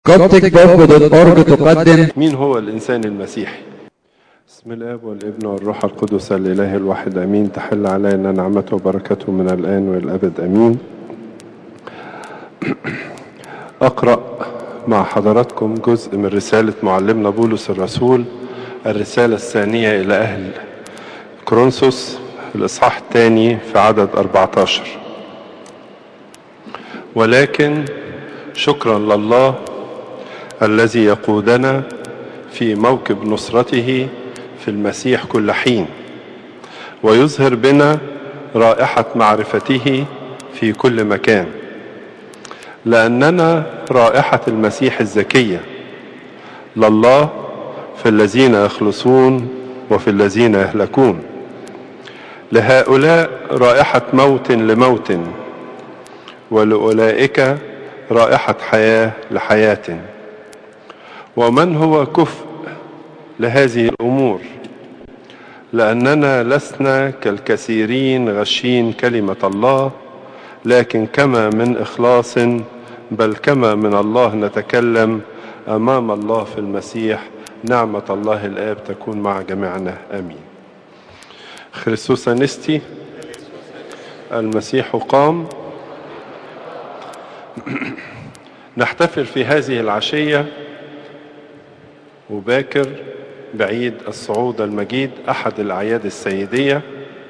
CopticBook.org تقدم مين هو الإنسان المسيحي؟ بسم الآب والابن والروح القدس الإله الواحد أمين تحل علينا نعمته وبركته من الآن والأبد أمين أقرأ مع حضراتكم جزء من رسالة معلمنا بولس الرسول الرسالة الثانية إلى أهل كورنثوس الإصحاح الثاني في عدد 14 ولكن شكرا لله الذي يقودنا في موكب نصرته في المسيح كل حين ويظهر بنا رائحة معرفته في كل مكان لأننا رائحة المسيح الزكية لله في الذين يخلصون وفي الذين يهلكون لهؤلاء رائحة موت لموت ولأولئك رائحة حياة لحياة ومن هو كفء لهذه الأمور لأننا لسنا كالكثيرين غشين كلمة الله لكن كما من إخلاص بل كما من الله نتكلم أمام الله في المسيح نعمة الله الآب تكون مع جميعنا آمين خريستوس أنستي المسيح قام نحتفل في هذه العشية وباكر بعيد الصعود المجيد أحد الأعياد السيدية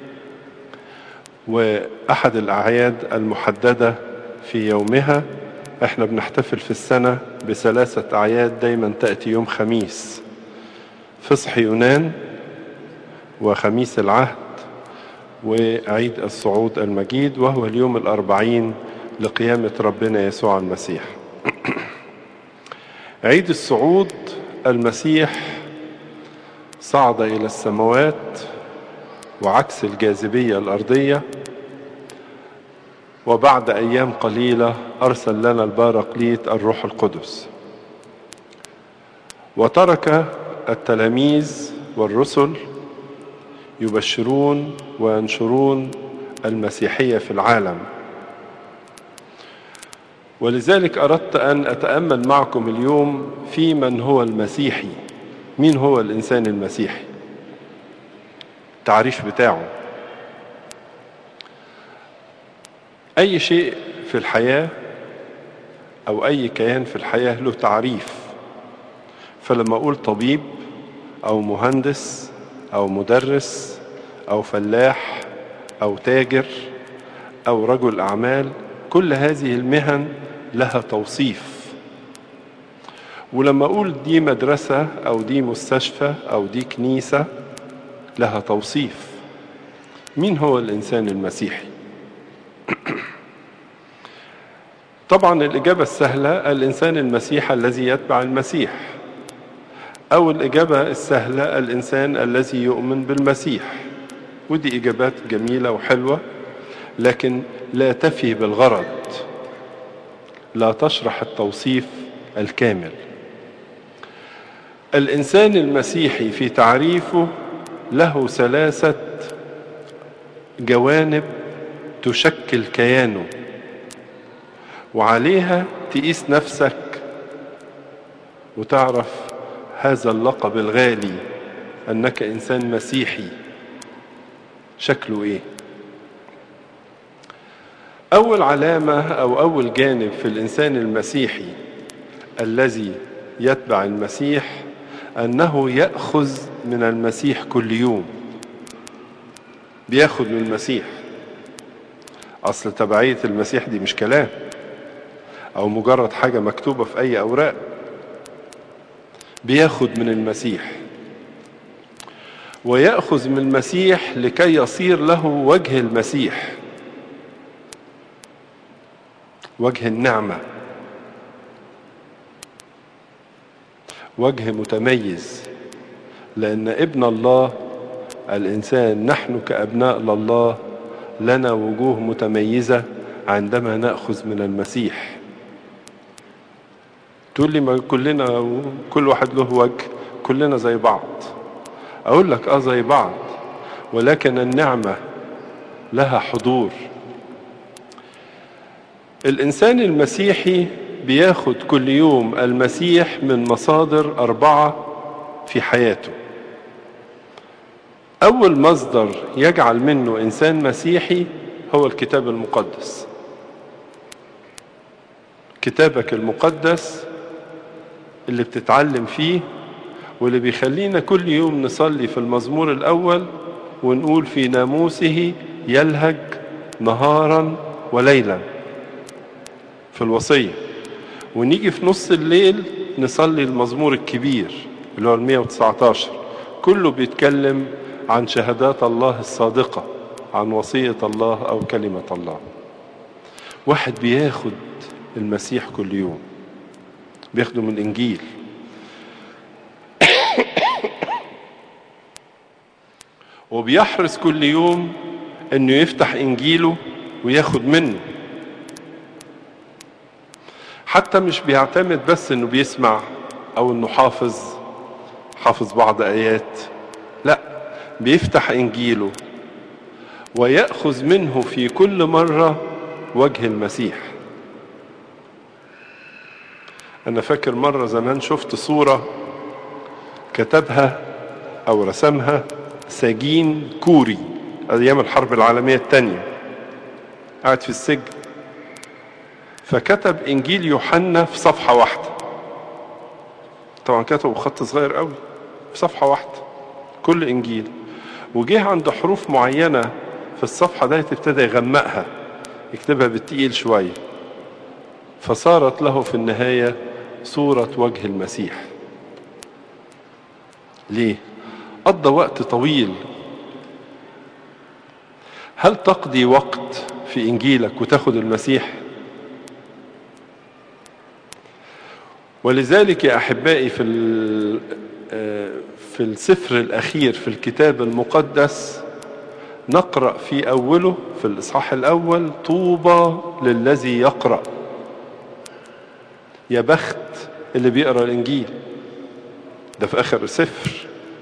وأحد الأعياد المحددة في يومها احنا بنحتفل في السنة بثلاثة أعياد دايما تأتي يوم خميس فصح يونان وخميس العهد وعيد الصعود المجيد وهو اليوم الأربعين لقيامة ربنا يسوع المسيح عيد الصعود المسيح صعد إلى السماوات وعكس الجاذبية الأرضية وبعد أيام قليلة أرسل لنا البارقليت الروح القدس وترك التلاميذ والرسل يبشرون وينشرون المسيحية في العالم ولذلك أردت أن أتأمل معكم اليوم في من هو المسيحي مين هو الإنسان المسيحي التعريف بتاعه أي شيء في الحياة أو أي كيان في الحياة له تعريف فلما أقول طبيب أو مهندس أو مدرس أو فلاح أو تاجر أو رجل أعمال كل هذه المهن لها توصيف ولما أقول دي مدرسة أو دي مستشفى أو دي كنيسة لها توصيف مين هو الإنسان المسيحي طبعا الإجابة السهلة الإنسان المسيح الذي يتبع المسيح أو الإجابة السهلة الإنسان الذي يؤمن بالمسيح ودي إجابات جميلة وحلوة لكن لا تفي بالغرض لا تشرح التوصيف الكامل الإنسان المسيحي في تعريفه له ثلاثة جوانب تشكل كيانه وعليها تقيس نفسك وتعرف هذا اللقب الغالي أنك إنسان مسيحي شكله إيه أول علامة أو أول جانب في الإنسان المسيحي الذي يتبع المسيح أنه يأخذ من المسيح كل يوم بياخد من المسيح أصل تبعية المسيح دي مش كلام أو مجرد حاجة مكتوبة في أي أوراق بياخد من المسيح ويأخذ من المسيح لكي يصير له وجه المسيح وجه النعمة وجه متميز لأن ابن الله الإنسان نحن كأبناء لله لنا وجوه متميزة عندما نأخذ من المسيح تقول لي ما كلنا كل واحد له وجه كلنا زي بعض أقول لك آه زي بعض ولكن النعمة لها حضور الإنسان المسيحي بياخد كل يوم المسيح من مصادر أربعة في حياته أول مصدر يجعل منه إنسان مسيحي هو الكتاب المقدس كتابك المقدس اللي بتتعلم فيه واللي بيخلينا كل يوم نصلي في المزمور الأول ونقول في ناموسه يلهج نهارا وليلا في الوصية ونيجي في نص الليل نصلي المزمور الكبير اللي هو المية وتسعتاشر كله بيتكلم عن شهادات الله الصادقة عن وصية الله أو كلمة الله واحد بياخد المسيح كل يوم بياخده من الإنجيل وبيحرص كل يوم انه يفتح انجيله وياخد منه حتى مش بيعتمد بس انه بيسمع او انه حافظ حافظ بعض ايات لا بيفتح انجيله وياخذ منه في كل مره وجه المسيح انا فاكر مره زمان شفت صوره كتبها او رسمها سجين كوري ايام الحرب العالميه الثانيه قاعد في السجن فكتب انجيل يوحنا في صفحه واحده طبعا كتبه بخط صغير قوي في صفحه واحده كل انجيل وجه عند حروف معينه في الصفحه ديت ابتدى يغمقها يكتبها بالتقيل شويه فصارت له في النهايه صوره وجه المسيح ليه قضى وقت طويل هل تقضي وقت في انجيلك وتاخد المسيح ولذلك يا احبائي في في السفر الاخير في الكتاب المقدس نقرا في اوله في الاصحاح الاول طوبى للذي يقرا يا بخت اللي بيقرا الانجيل ده في اخر السفر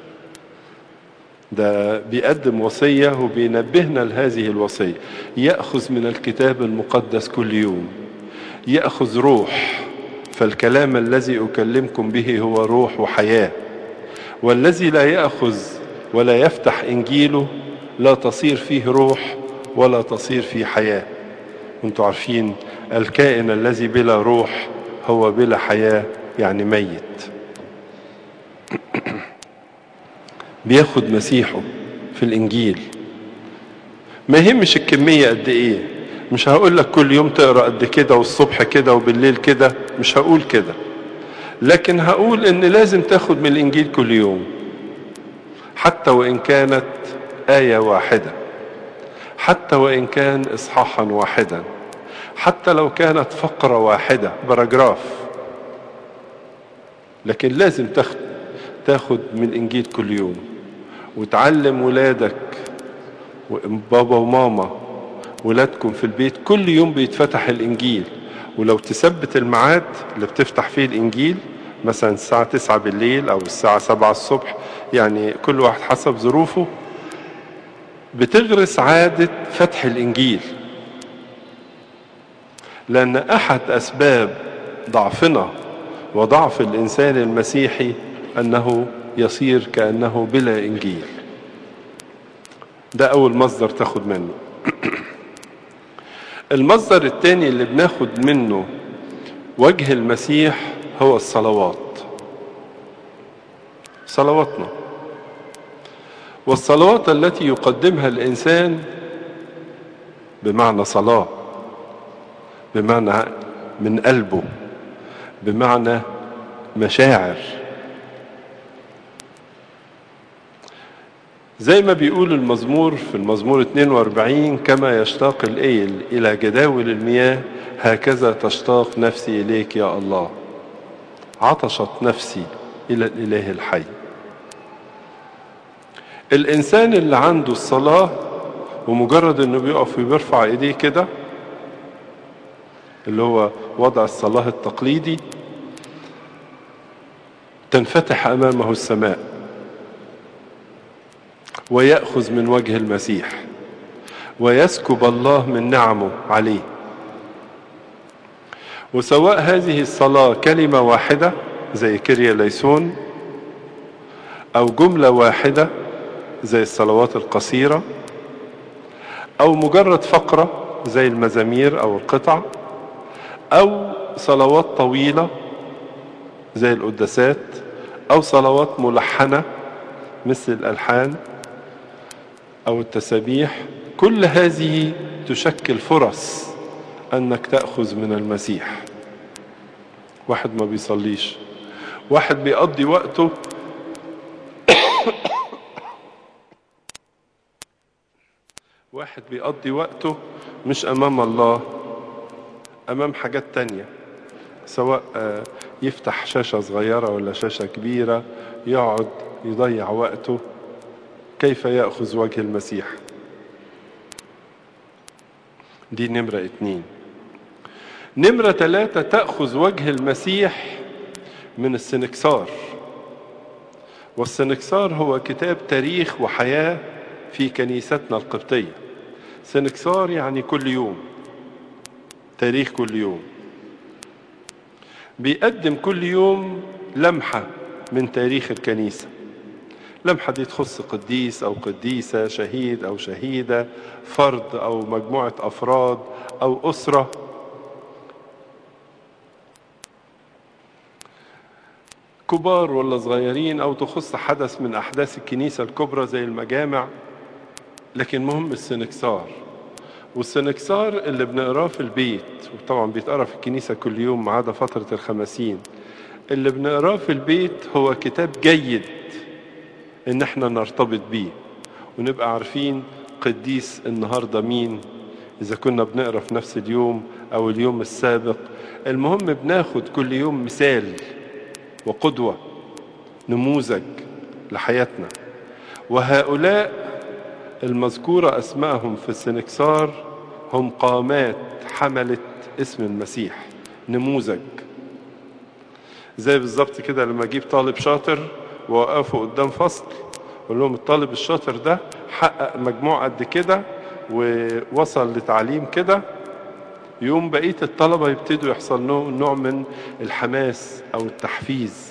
ده بيقدم وصية وبينبهنا لهذه الوصية يأخذ من الكتاب المقدس كل يوم يأخذ روح فالكلام الذي أكلمكم به هو روح وحياة والذي لا يأخذ ولا يفتح إنجيله لا تصير فيه روح ولا تصير فيه حياة وانتم عارفين الكائن الذي بلا روح هو بلا حياة يعني ميت بياخد مسيحه في الانجيل ما يهمش الكميه قد ايه مش هقول لك كل يوم تقرا قد كده والصبح كده وبالليل كده مش هقول كده لكن هقول ان لازم تاخد من الانجيل كل يوم حتى وان كانت ايه واحده حتى وان كان اصحاحا واحدا حتى لو كانت فقره واحده باراجراف لكن لازم تاخد تاخد من الانجيل كل يوم وتعلم ولادك بابا وماما ولادكم في البيت كل يوم بيتفتح الانجيل ولو تثبت الميعاد اللي بتفتح فيه الانجيل مثلا الساعة تسعة بالليل او الساعة سبعة الصبح يعني كل واحد حسب ظروفه بتغرس عادة فتح الانجيل لان احد اسباب ضعفنا وضعف الانسان المسيحي انه يصير كانه بلا انجيل ده اول مصدر تاخد منه المصدر الثاني اللي بناخد منه وجه المسيح هو الصلوات صلواتنا والصلوات التي يقدمها الانسان بمعنى صلاه بمعنى من قلبه بمعنى مشاعر زي ما بيقول المزمور في المزمور 42 كما يشتاق الايل الى جداول المياه هكذا تشتاق نفسي اليك يا الله عطشت نفسي الى الاله الحي الانسان اللي عنده الصلاه ومجرد انه بيقف وبيرفع ايديه كده اللي هو وضع الصلاه التقليدي تنفتح امامه السماء ويأخذ من وجه المسيح ويسكب الله من نعمه عليه وسواء هذه الصلاة كلمة واحدة زي كريا ليسون أو جملة واحدة زي الصلوات القصيرة أو مجرد فقرة زي المزامير أو القطع أو صلوات طويلة زي القداسات أو صلوات ملحنة مثل الألحان أو التسابيح كل هذه تشكل فرص أنك تأخذ من المسيح واحد ما بيصليش واحد بيقضي وقته واحد بيقضي وقته مش أمام الله أمام حاجات تانية سواء يفتح شاشة صغيرة ولا شاشة كبيرة يقعد يضيع وقته كيف يأخذ وجه المسيح دي نمرة اتنين نمرة ثلاثة تأخذ وجه المسيح من السنكسار والسنكسار هو كتاب تاريخ وحياة في كنيستنا القبطية سنكسار يعني كل يوم تاريخ كل يوم بيقدم كل يوم لمحة من تاريخ الكنيسة لمحة دي تخص قديس أو قديسة شهيد أو شهيدة فرد أو مجموعة أفراد أو أسرة كبار ولا صغيرين أو تخص حدث من أحداث الكنيسة الكبرى زي المجامع لكن مهم السنكسار والسنكسار اللي بنقراه في البيت وطبعا بيتقرا في الكنيسة كل يوم ما عدا فترة الخمسين اللي بنقراه في البيت هو كتاب جيد ان احنا نرتبط بيه ونبقى عارفين قديس النهاردة مين اذا كنا بنقرا في نفس اليوم او اليوم السابق المهم بناخد كل يوم مثال وقدوة نموذج لحياتنا وهؤلاء المذكورة أسمائهم في السنكسار هم قامات حملت اسم المسيح نموذج زي بالظبط كده لما اجيب طالب شاطر ووقفه قدام فصل اقول لهم الطالب الشاطر ده حقق مجموع قد كده ووصل لتعليم كده يوم بقية الطلبة يبتدوا يحصل لهم نوع من الحماس أو التحفيز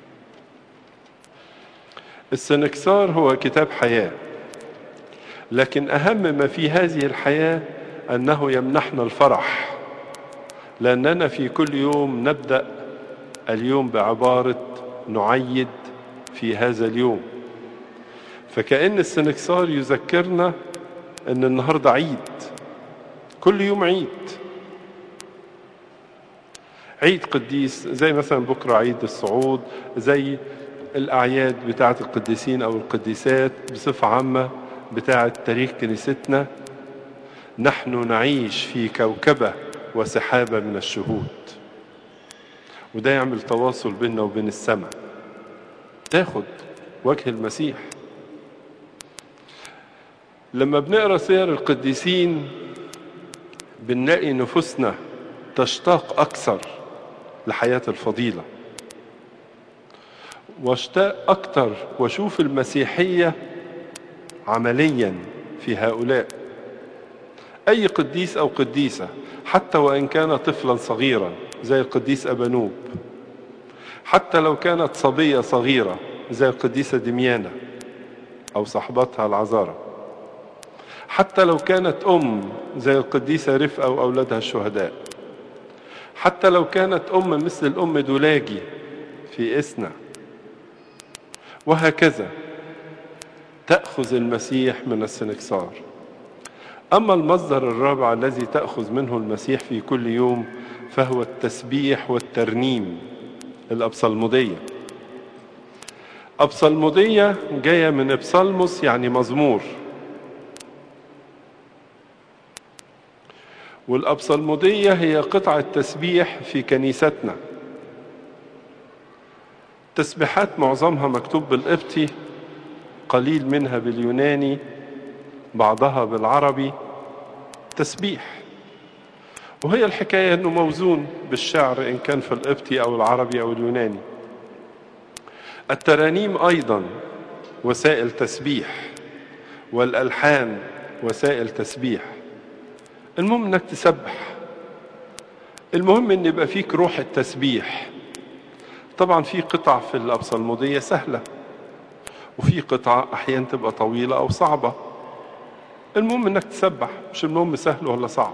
السنكسار هو كتاب حياة لكن أهم ما في هذه الحياة أنه يمنحنا الفرح لأننا في كل يوم نبدأ اليوم بعبارة نعيد في هذا اليوم فكأن السنكسار يذكرنا أن النهاردة عيد كل يوم عيد عيد قديس زي مثلا بكرة عيد الصعود زي الأعياد بتاعة القديسين أو القديسات بصفة عامة بتاعة تاريخ كنيستنا نحن نعيش في كوكبة وسحابة من الشهود وده يعمل تواصل بيننا وبين السماء تاخد وجه المسيح لما بنقرا سير القديسين بنلاقي نفوسنا تشتاق اكثر لحياه الفضيله واشتاق اكثر واشوف المسيحيه عمليا في هؤلاء اي قديس او قديسه حتى وان كان طفلا صغيرا زي القديس ابانوب حتى لو كانت صبيه صغيره زي القديسه دميانه او صاحبتها العذاره حتى لو كانت ام زي القديسه رفقه واولادها الشهداء حتى لو كانت ام مثل الام دولاجي في اسنا وهكذا تاخذ المسيح من السنكسار اما المصدر الرابع الذي تاخذ منه المسيح في كل يوم فهو التسبيح والترنيم الابصلموديه ابصلموديه جايه من ابصلموس يعني مزمور والابصلموديه هي قطعه تسبيح في كنيستنا تسبيحات معظمها مكتوب بالقبطي قليل منها باليوناني بعضها بالعربي تسبيح وهي الحكاية أنه موزون بالشعر إن كان في القبطي أو العربي أو اليوناني الترانيم أيضا وسائل تسبيح والألحان وسائل تسبيح المهم أنك تسبح المهم ان يبقى فيك روح التسبيح طبعا في قطع في الابصالمودية سهلة وفي قطع احيانا تبقى طويلة او صعبة المهم انك تسبح مش المهم سهل ولا صعب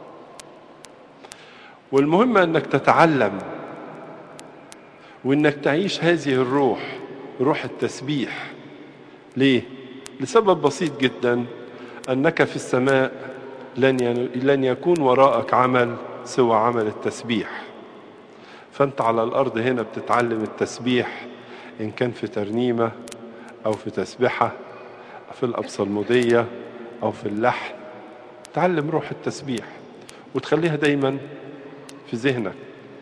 والمهم انك تتعلم وانك تعيش هذه الروح روح التسبيح ليه لسبب بسيط جدا انك في السماء لن لن يكون وراءك عمل سوى عمل التسبيح فانت على الارض هنا بتتعلم التسبيح ان كان في ترنيمه او في تسبحه في الابصالموديه او في اللحن تعلم روح التسبيح وتخليها دايما في ذهنك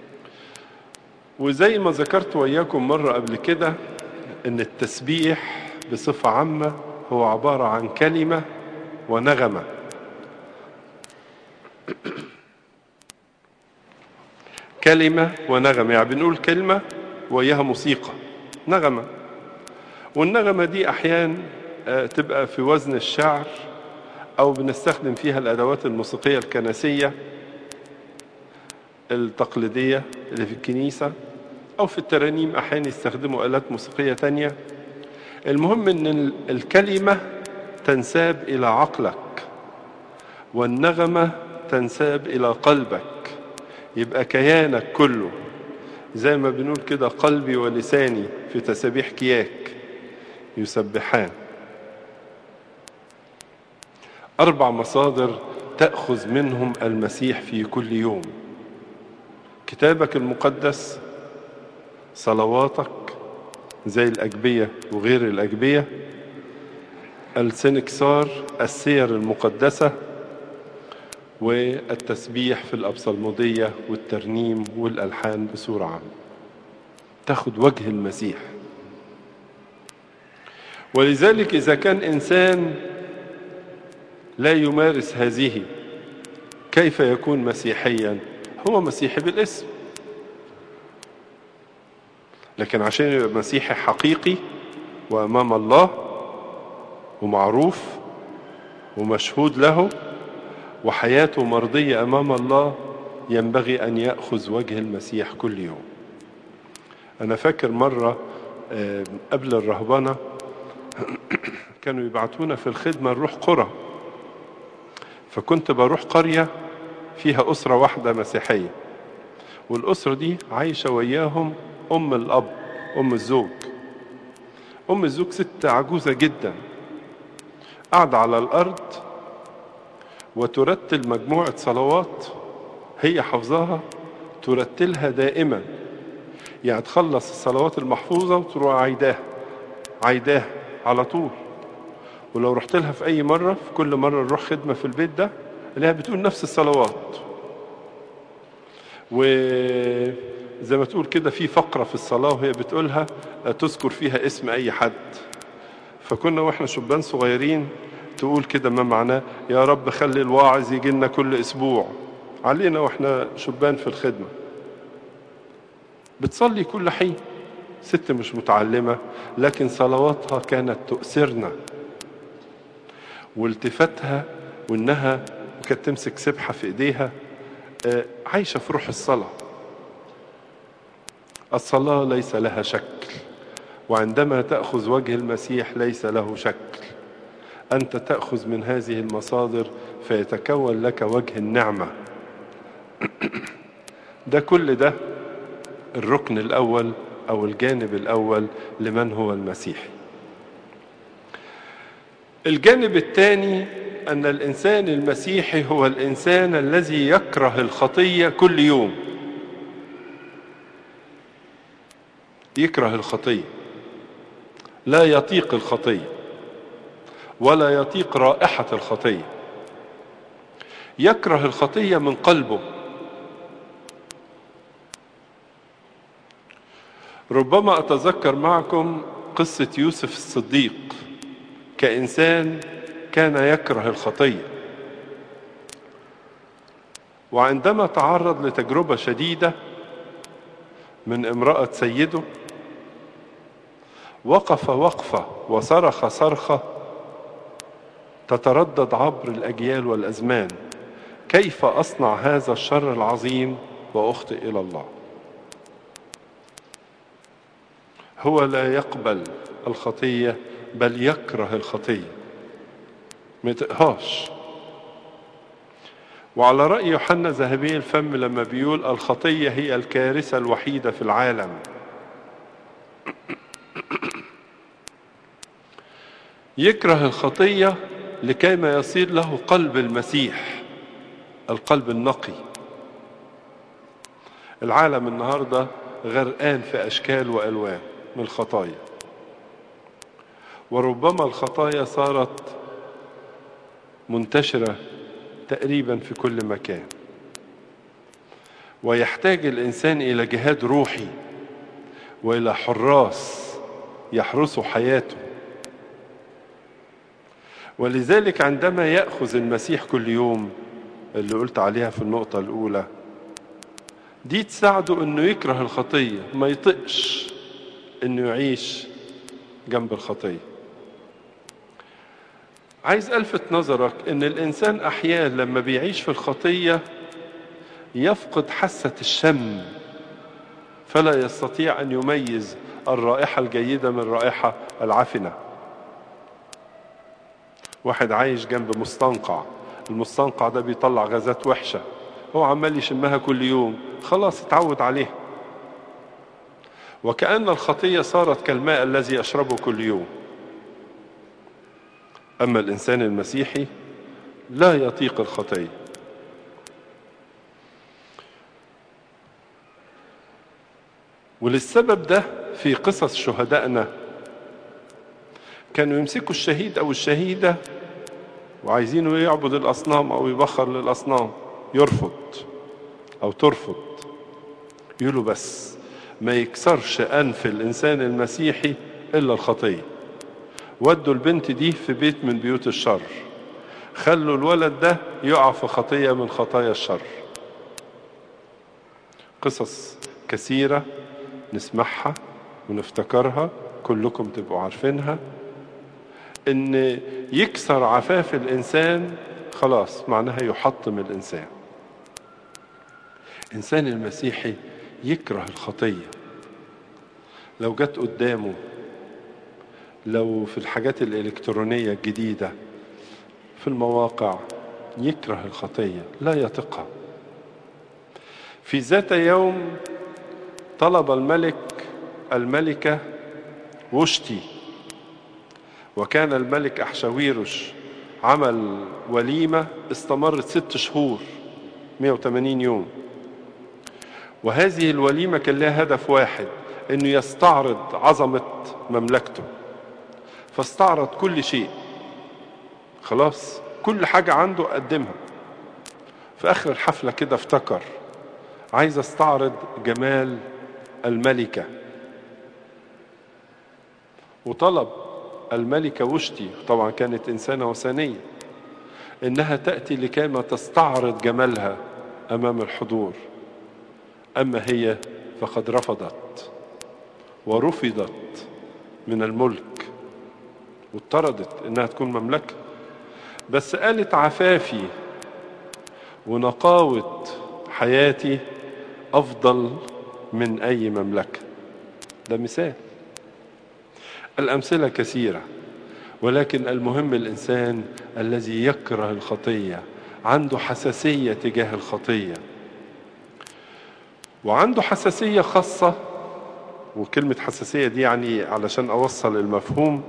وزي ما ذكرت وإياكم مرة قبل كده إن التسبيح بصفة عامة هو عبارة عن كلمة ونغمة كلمة ونغمة يعني بنقول كلمة وإياها موسيقى نغمة والنغمة دي أحيان تبقى في وزن الشعر أو بنستخدم فيها الأدوات الموسيقية الكنسية التقليدية اللي في الكنيسة أو في الترانيم أحيانا يستخدموا آلات موسيقية تانية المهم أن الكلمة تنساب إلى عقلك والنغمة تنساب إلى قلبك يبقى كيانك كله زي ما بنقول كده قلبي ولساني في تسابيح كياك يسبحان أربع مصادر تأخذ منهم المسيح في كل يوم كتابك المقدس صلواتك زي الأجبية وغير الأجبية السنكسار السير المقدسة والتسبيح في الأبصالمودية والترنيم والألحان بصورة عامة تاخد وجه المسيح ولذلك إذا كان إنسان لا يمارس هذه كيف يكون مسيحيا هو مسيحي بالاسم لكن عشان يبقى مسيحي حقيقي وامام الله ومعروف ومشهود له وحياته مرضيه امام الله ينبغي ان ياخذ وجه المسيح كل يوم انا فاكر مره قبل الرهبنه كانوا يبعتونا في الخدمه نروح قرى فكنت بروح قريه فيها أسرة واحدة مسيحية والأسرة دي عايشة وياهم أم الأب أم الزوج أم الزوج ست عجوزة جدا قاعدة على الأرض وترتل مجموعة صلوات هي حافظاها ترتلها دائما يعني تخلص الصلوات المحفوظة وتروح عيداها عيداها على طول ولو رحت لها في أي مرة في كل مرة نروح خدمة في البيت ده اللي هي بتقول نفس الصلوات وزي ما تقول كده في فقرة في الصلاة وهي بتقولها تذكر فيها اسم أي حد فكنا واحنا شبان صغيرين تقول كده ما معناه يا رب خلي الواعظ يجي لنا كل أسبوع علينا واحنا شبان في الخدمة بتصلي كل حين ست مش متعلمة لكن صلواتها كانت تؤثرنا والتفاتها وانها وكانت تمسك سبحة في ايديها عايشة في روح الصلاة الصلاة ليس لها شكل وعندما تأخذ وجه المسيح ليس له شكل أنت تأخذ من هذه المصادر فيتكون لك وجه النعمة ده كل ده الركن الأول أو الجانب الأول لمن هو المسيح الجانب الثاني أن الإنسان المسيحي هو الإنسان الذي يكره الخطية كل يوم يكره الخطية لا يطيق الخطية ولا يطيق رائحة الخطية يكره الخطية من قلبه ربما أتذكر معكم قصة يوسف الصديق كإنسان كان يكره الخطية وعندما تعرض لتجربة شديدة من امرأة سيده وقف وقفة وصرخ صرخة تتردد عبر الأجيال والأزمان كيف أصنع هذا الشر العظيم وأخطئ إلى الله هو لا يقبل الخطية بل يكره الخطية ما يطقهاش وعلى رأي يوحنا ذهبي الفم لما بيقول الخطية هي الكارثة الوحيدة في العالم يكره الخطية لكيما يصير له قلب المسيح القلب النقي العالم النهاردة غرقان في أشكال وألوان من الخطايا وربما الخطايا صارت منتشرة تقريبا في كل مكان ويحتاج الإنسان إلى جهاد روحي وإلى حراس يحرسوا حياته ولذلك عندما يأخذ المسيح كل يوم اللي قلت عليها في النقطة الأولى دي تساعده انه يكره الخطية ما يطقش انه يعيش جنب الخطية عايز الفت نظرك ان الانسان احيانا لما بيعيش في الخطية يفقد حاسة الشم فلا يستطيع ان يميز الرائحة الجيدة من الرائحة العفنة واحد عايش جنب مستنقع المستنقع ده بيطلع غازات وحشة هو عمال يشمها كل يوم خلاص اتعود عليها وكأن الخطية صارت كالماء الذي يشربه كل يوم أما الإنسان المسيحي لا يطيق الخطية وللسبب ده في قصص شهدائنا كانوا يمسكوا الشهيد أو الشهيدة وعايزينه يعبد الأصنام أو يبخر للأصنام يرفض أو ترفض يقولوا بس ما يكسرش أنف الإنسان المسيحي إلا الخطية ودوا البنت دي في بيت من بيوت الشر خلوا الولد ده يقع في خطية من خطايا الشر قصص كثيرة نسمعها ونفتكرها كلكم تبقوا عارفينها ان يكسر عفاف الانسان خلاص معناها يحطم الانسان الانسان المسيحي يكره الخطيه لو جت قدامه لو في الحاجات الالكترونيه الجديده في المواقع يكره الخطيه لا يطيقها في ذات يوم طلب الملك الملكه وشتي وكان الملك أحشاويرش عمل وليمة استمرت ست شهور 180 يوم وهذه الوليمة كان لها هدف واحد انه يستعرض عظمة مملكته فاستعرض كل شيء خلاص كل حاجة عنده قدمها في آخر الحفلة كده افتكر عايز استعرض جمال الملكة وطلب الملكة وشتي طبعا كانت إنسانة وثنية إنها تأتي لكيما تستعرض جمالها أمام الحضور أما هي فقد رفضت ورفضت من الملك واضطردت إنها تكون مملكة بس قالت عفافي ونقاوة حياتي أفضل من أي مملكة ده مثال الأمثلة كثيرة ولكن المهم الإنسان الذي يكره الخطية عنده حساسية تجاه الخطية وعنده حساسية خاصة وكلمة حساسية دي يعني علشان أوصل المفهوم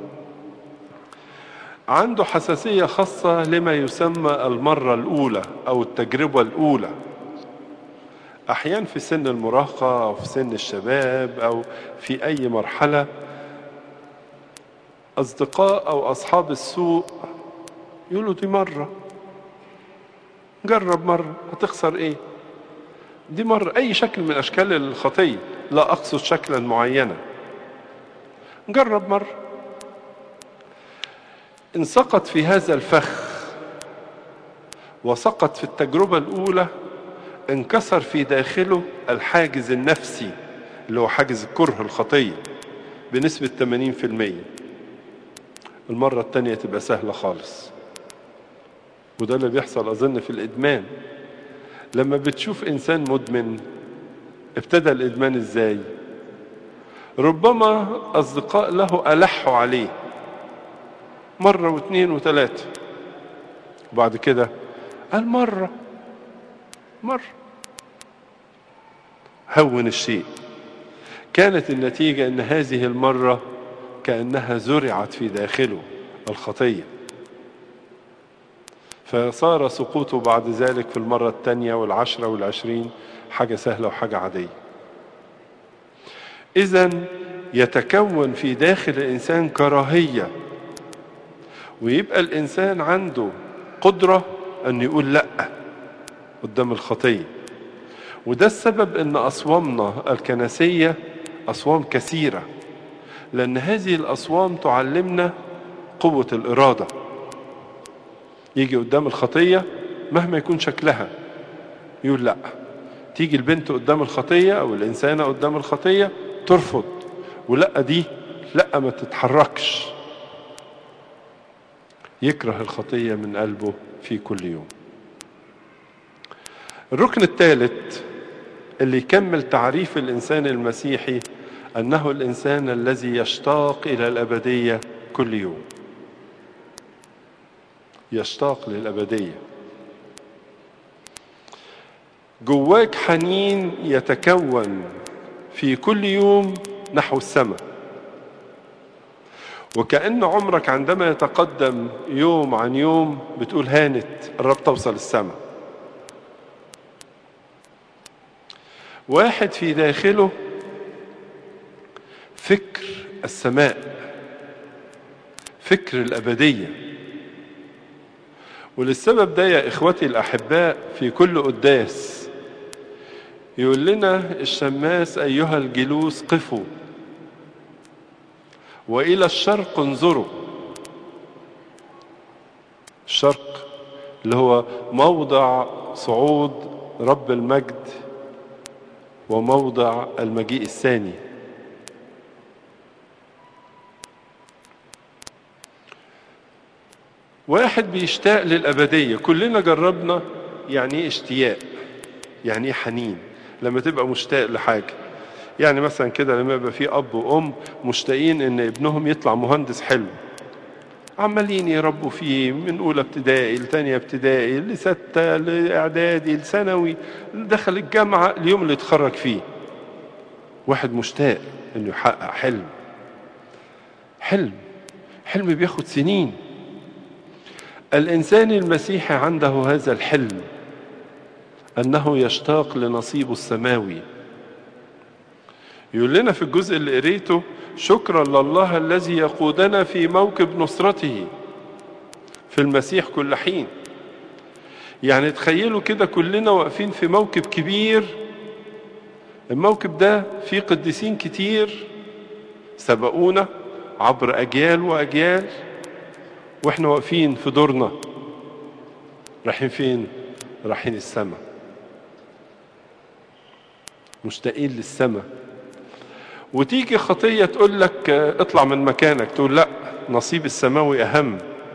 عنده حساسية خاصة لما يسمى المرة الأولى أو التجربة الأولى أحيانا في سن المراهقة أو في سن الشباب أو في أي مرحلة أصدقاء أو أصحاب السوء يقولوا دي مرة جرب مرة هتخسر إيه دي مرة أي شكل من أشكال الخطية لا أقصد شكلا معينا جرب مرة إن سقط في هذا الفخ وسقط في التجربة الأولى انكسر في داخله الحاجز النفسي اللي هو حاجز كره الخطية بنسبة 80% المرة التانية تبقى سهلة خالص وده اللي بيحصل أظن في الإدمان لما بتشوف إنسان مدمن ابتدى الإدمان إزاي ربما أصدقاء له ألحوا عليه مرة واثنين وثلاثة وبعد كده قال مرة مرة هون الشيء كانت النتيجة أن هذه المرة كأنها زرعت في داخله الخطية فصار سقوطه بعد ذلك في المرة الثانية والعشرة والعشرين حاجة سهلة وحاجة عادية إذا يتكون في داخل الإنسان كراهية ويبقى الإنسان عنده قدرة أن يقول لأ قدام الخطية وده السبب أن أصوامنا الكنسية أصوام كثيرة لأن هذه الأصوام تعلمنا قوة الإرادة يجي قدام الخطية مهما يكون شكلها يقول لأ تيجي البنت قدام الخطية أو الإنسانة قدام الخطية ترفض ولأ دي لأ ما تتحركش يكره الخطية من قلبه في كل يوم الركن الثالث اللي يكمل تعريف الإنسان المسيحي أنه الإنسان الذي يشتاق إلى الأبدية كل يوم يشتاق للأبدية جواك حنين يتكون في كل يوم نحو السماء وكأن عمرك عندما يتقدم يوم عن يوم بتقول هانت قربت توصل السماء واحد في داخله فكر السماء فكر الأبدية وللسبب ده يا إخوتي الأحباء في كل قداس يقول لنا الشماس أيها الجلوس قفوا وإلى الشرق انظروا الشرق اللي هو موضع صعود رب المجد وموضع المجيء الثاني واحد بيشتاق للأبدية كلنا جربنا يعني ايه اشتياق يعني ايه حنين لما تبقى مشتاق لحاجة يعني مثلا كده لما يبقى في أب وأم مشتاقين إن ابنهم يطلع مهندس حلو عمالين يربوا فيه من أولى ابتدائي لتانية ابتدائي لستة لإعدادي لثانوي دخل الجامعة اليوم اللي يتخرج فيه واحد مشتاق إنه يحقق حلم حلم حلم بياخد سنين الإنسان المسيحي عنده هذا الحلم أنه يشتاق لنصيبه السماوي يقول لنا في الجزء اللي قريته شكرا لله الذي يقودنا في موكب نصرته في المسيح كل حين يعني تخيلوا كده كلنا واقفين في موكب كبير الموكب ده فيه قديسين كتير سبقونا عبر أجيال وأجيال واحنا واقفين في دورنا رايحين فين رايحين السماء مشتاقين للسماء وتيجي خطية تقول لك اطلع من مكانك تقول لا نصيب السماوي أهم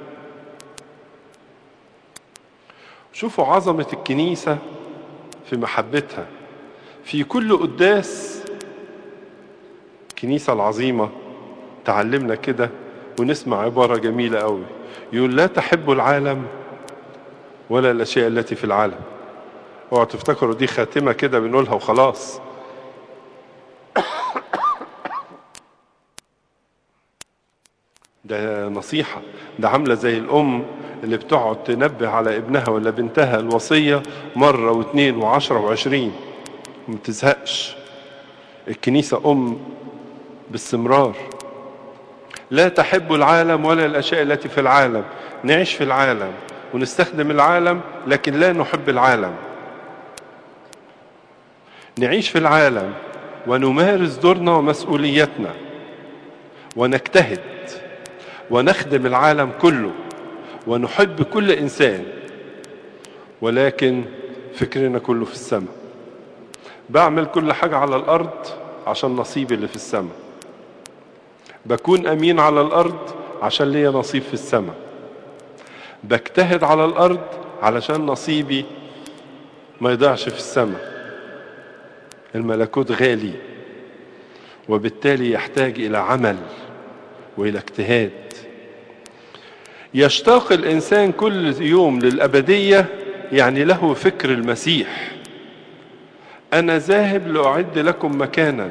شوفوا عظمة الكنيسة في محبتها في كل قداس الكنيسة العظيمة تعلمنا كده ونسمع عبارة جميلة قوي يقول لا تحب العالم ولا الأشياء التي في العالم اوعوا تفتكروا دي خاتمة كده بنقولها وخلاص ده نصيحة ده عاملة زي الأم اللي بتقعد تنبه على ابنها ولا بنتها الوصية مرة واثنين وعشرة وعشرين ما تزهقش الكنيسة أم باستمرار لا تحب العالم ولا الأشياء التي في العالم نعيش في العالم ونستخدم العالم لكن لا نحب العالم نعيش في العالم ونمارس دورنا ومسؤوليتنا ونجتهد ونخدم العالم كله ونحب كل إنسان ولكن فكرنا كله في السماء بعمل كل حاجة على الأرض عشان نصيبي اللي في السماء بكون أمين على الأرض عشان ليا نصيب في السماء بجتهد على الأرض علشان نصيبي ما يضيعش في السماء الملكوت غالي وبالتالي يحتاج إلى عمل وإلى اجتهاد يشتاق الإنسان كل يوم للأبدية يعني له فكر المسيح أنا ذاهب لأعد لكم مكانا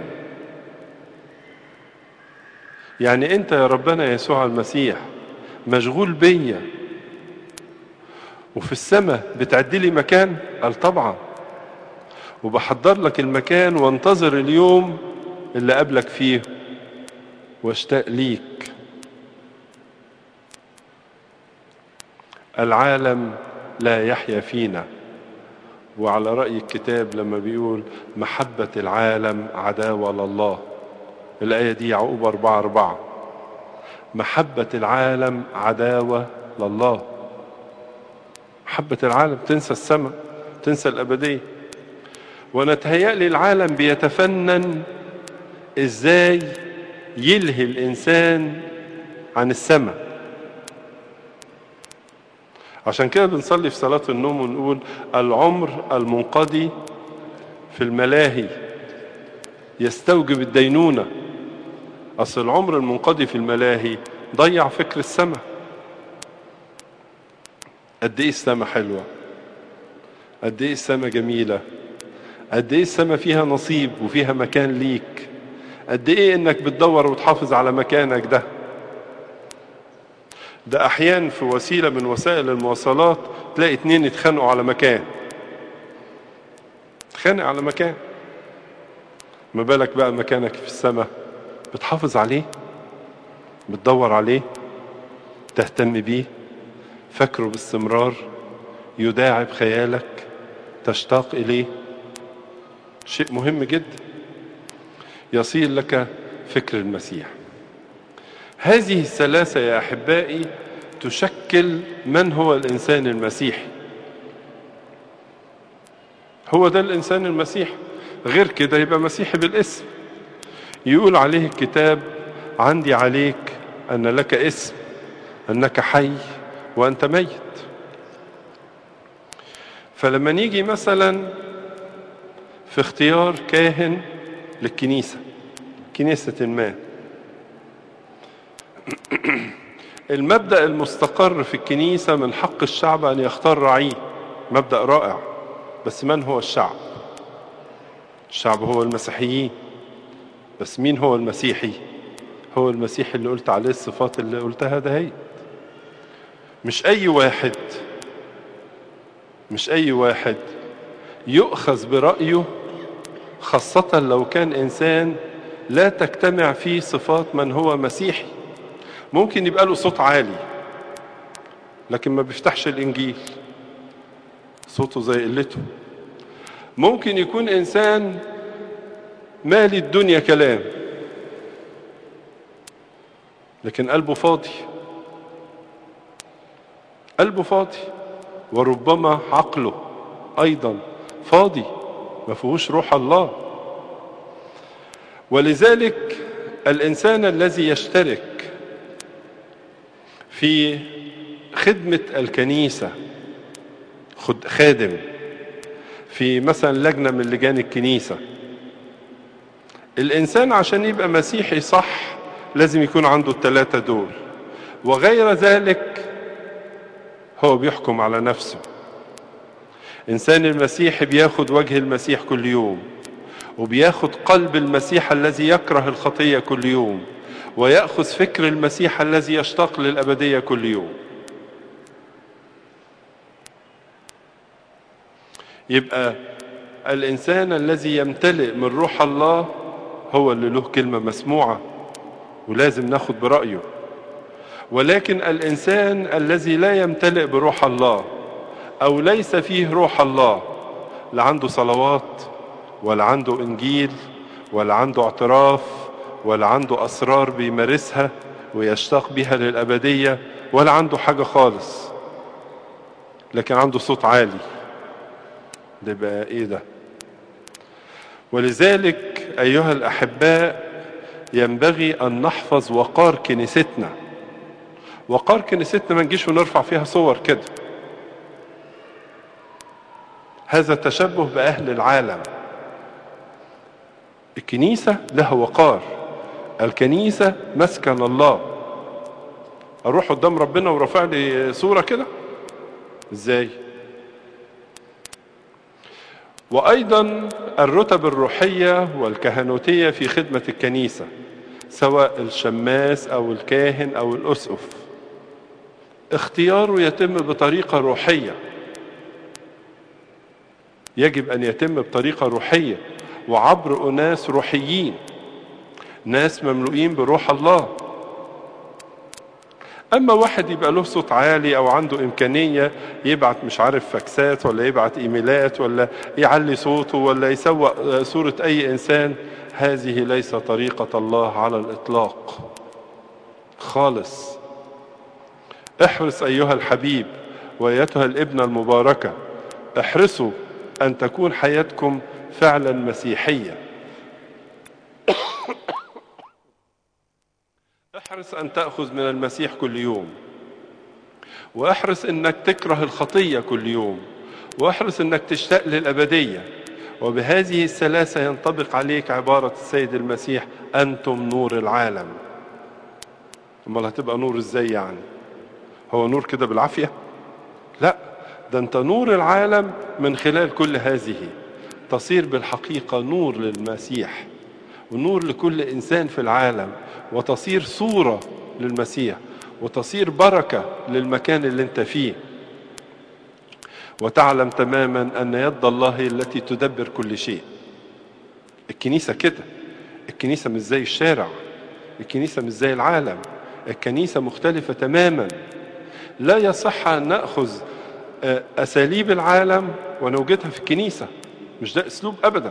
يعني أنت يا ربنا يسوع المسيح مشغول بيا وفي السماء بتعد لي مكان قال طبعا وبحضر لك المكان وانتظر اليوم اللي قبلك فيه واشتاق ليك العالم لا يحيا فينا وعلى رأي الكتاب لما بيقول محبة العالم عداوة لله الآية دي يعقوب أربعة أربعة محبة العالم عداوة لله محبة العالم تنسى السماء تنسى الأبدية ونتهيألي العالم بيتفنن ازاي يلهي الإنسان عن السماء عشان كده بنصلي في صلاة النوم ونقول العمر المنقضي في الملاهي يستوجب الدينونة أصل العمر المنقضي في الملاهي ضيع فكر السماء قد إيه السماء حلوة قد إيه السماء جميلة قد إيه السماء فيها نصيب وفيها مكان ليك قد إيه إنك بتدور وتحافظ على مكانك ده ده أحيان في وسيلة من وسائل المواصلات تلاقي اتنين يتخانقوا على مكان تخانق على مكان ما بالك بقى مكانك في السماء بتحافظ عليه بتدور عليه تهتم بيه فكره باستمرار يداعب خيالك تشتاق إليه شيء مهم جدا يصير لك فكر المسيح هذه الثلاثة يا أحبائي تشكل من هو الإنسان المسيحي هو ده الإنسان المسيحي غير كده يبقى مسيحي بالاسم يقول عليه الكتاب عندي عليك أن لك اسم أنك حي وأنت ميت فلما نيجي مثلا في اختيار كاهن للكنيسة كنيسة ما المبدأ المستقر في الكنيسة من حق الشعب أن يختار رعيه مبدأ رائع بس من هو الشعب الشعب هو المسيحيين بس مين هو المسيحي هو المسيحي اللي قلت عليه الصفات اللي قلتها ده هي مش أي واحد مش أي واحد يؤخذ برأيه خاصة لو كان إنسان لا تجتمع فيه صفات من هو مسيحي ممكن يبقى له صوت عالي لكن ما بيفتحش الإنجيل صوته زي قلته ممكن يكون إنسان مالي الدنيا كلام لكن قلبه فاضي قلبه فاضي وربما عقله أيضا فاضي ما فيهوش روح الله ولذلك الإنسان الذي يشترك في خدمة الكنيسة خادم في مثلا لجنة من لجان الكنيسة الإنسان عشان يبقى مسيحي صح لازم يكون عنده الثلاثة دول وغير ذلك هو بيحكم على نفسه إنسان المسيحي بياخد وجه المسيح كل يوم وبياخد قلب المسيح الذي يكره الخطية كل يوم ويأخذ فكر المسيح الذي يشتاق للأبدية كل يوم يبقى الإنسان الذي يمتلئ من روح الله هو اللي له كلمة مسموعة ولازم ناخد برأيه ولكن الإنسان الذي لا يمتلئ بروح الله أو ليس فيه روح الله لا عنده صلوات ولا عنده إنجيل ولا عنده اعتراف ولا عنده أسرار بيمارسها ويشتاق بها للأبدية ولا عنده حاجة خالص لكن عنده صوت عالي ده بقى إيه ده ولذلك أيها الأحباء ينبغي أن نحفظ وقار كنيستنا وقار كنيستنا ما نجيش ونرفع فيها صور كده هذا التشبه بأهل العالم الكنيسة لها وقار الكنيسة مسكن الله أروح قدام ربنا ورافع لي صورة كده إزاي وأيضا الرتب الروحية والكهنوتية في خدمة الكنيسة سواء الشماس أو الكاهن أو الأسقف اختياره يتم بطريقة روحية يجب أن يتم بطريقة روحية وعبر أناس روحيين ناس مملوئين بروح الله أما واحد يبقى له صوت عالي أو عنده إمكانية يبعت مش عارف فاكسات ولا يبعت إيميلات ولا يعلي صوته ولا يسوق صورة أي إنسان هذه ليس طريقة الله على الإطلاق خالص احرص أيها الحبيب وأيتها الابنة المباركة احرصوا أن تكون حياتكم فعلا مسيحية احرص أن تأخذ من المسيح كل يوم واحرص أنك تكره الخطية كل يوم واحرص أنك تشتاق للأبدية وبهذه الثلاثة ينطبق عليك عبارة السيد المسيح أنتم نور العالم أمال هتبقى نور إزاي يعني هو نور كده بالعافية لا ده أنت نور العالم من خلال كل هذه تصير بالحقيقة نور للمسيح ونور لكل إنسان في العالم وتصير صورة للمسيح وتصير بركة للمكان اللي انت فيه وتعلم تماما أن يد الله هي التي تدبر كل شيء الكنيسة كده الكنيسة مش زي الشارع الكنيسة مش زي العالم الكنيسة مختلفة تماما لا يصح أن نأخذ أساليب العالم ونوجدها في الكنيسة مش ده أسلوب أبدا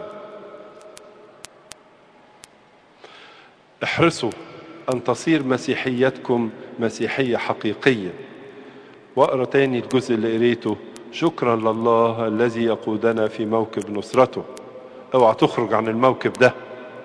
احرصوا أن تصير مسيحيتكم مسيحية حقيقية وأقرأ تاني الجزء اللي قريته شكرا لله الذي يقودنا في موكب نصرته اوعى تخرج عن الموكب ده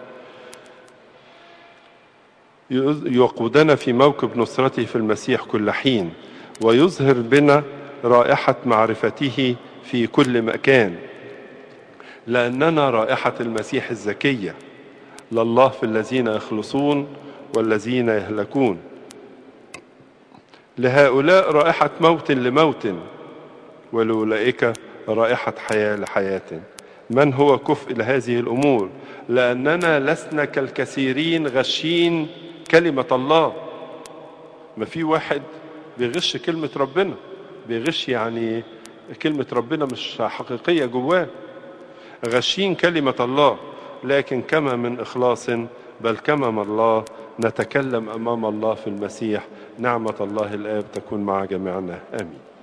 يقودنا في موكب نصرته في المسيح كل حين ويظهر بنا رائحة معرفته في كل مكان لأننا رائحة المسيح الزكية لله في الذين يخلصون والذين يهلكون لهؤلاء رائحة موت لموت ولأولئك رائحة حياة لحياة من هو كفء لهذه الأمور لأننا لسنا كالكثيرين غشين كلمة الله ما في واحد بيغش كلمة ربنا بيغش يعني كلمة ربنا مش حقيقية جواه غشين كلمة الله لكن كما من إخلاص بل كما من الله نتكلم أمام الله في المسيح نعمة الله الآب تكون مع جميعنا آمين